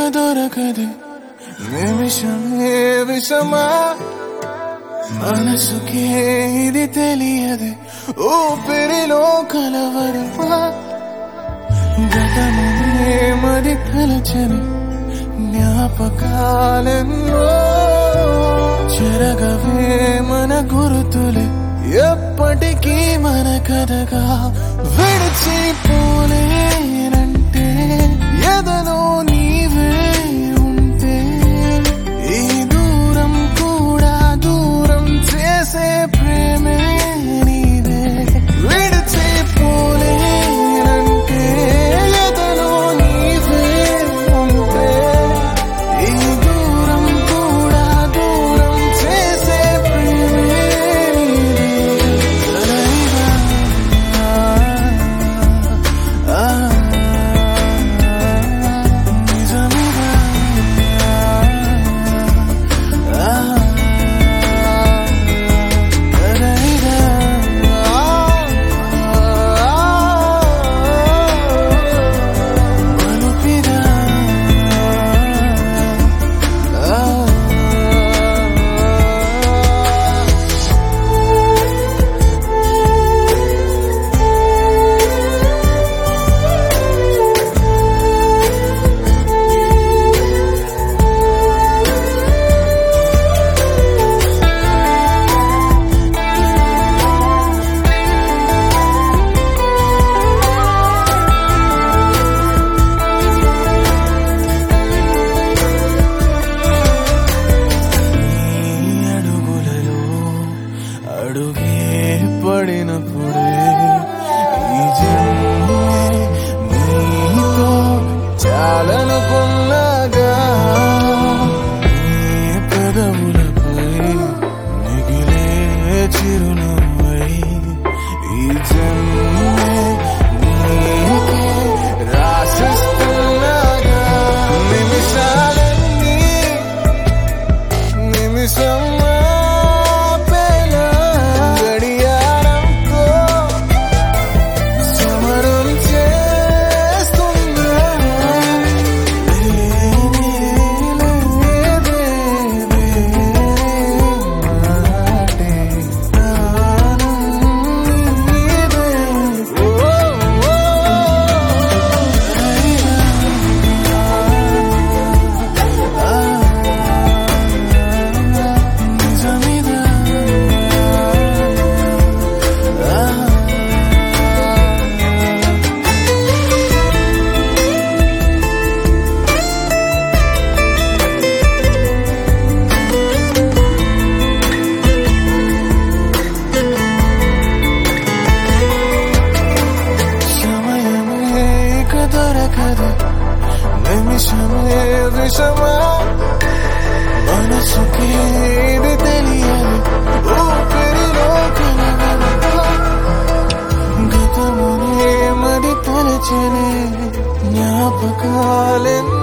దొరకదు నిమిషమే విషమా మనసుకే ఇది తెలియదు ఊపిరిలో కలవరమా గతమునే మరి తలచని జ్ఞాపకాలెన్నో చెరగవే మన గురుతులే ఎప్పటికీ మన కథగా విడిచిపోలేనంటే ఎదలో నీవే ఉంటే ఈ దూరం కూడా దూరం చేసే ప్రేమే నీదే విడిచిపోలేనంటే ఎదలో నీవే ఉంటే ఈ దూరం కూడా దూరం చేసే ప్రేమే నీదే సరైన ఆ నిజమిగా ఆ సరైన మనుపిగా నీ అడుగులలో అడుగే పడినప్పుడే ఈ జన్మే నీతో చాలనుకున్నాగా నీ పెదవులపై మిగిలే చిరునవ్వై ఈ జన్మే నీకే రాసిస్తున్నాగా నిమిషాలన్నీ నిమిషం ఆపేలా గడియారంతో సమరం చేస్తున్నా లేనే లేదే మాటే ప్రాణం నీదే ఓ ఓ నిజమిదా సమయమే ఇక దొరకదు నిమిషమే విషమా మనసుకే ఇది తెలియదు ఊపిరిలో కలగదు గతమునే మరి తలచనే జ్ఞాపకాలెన్నో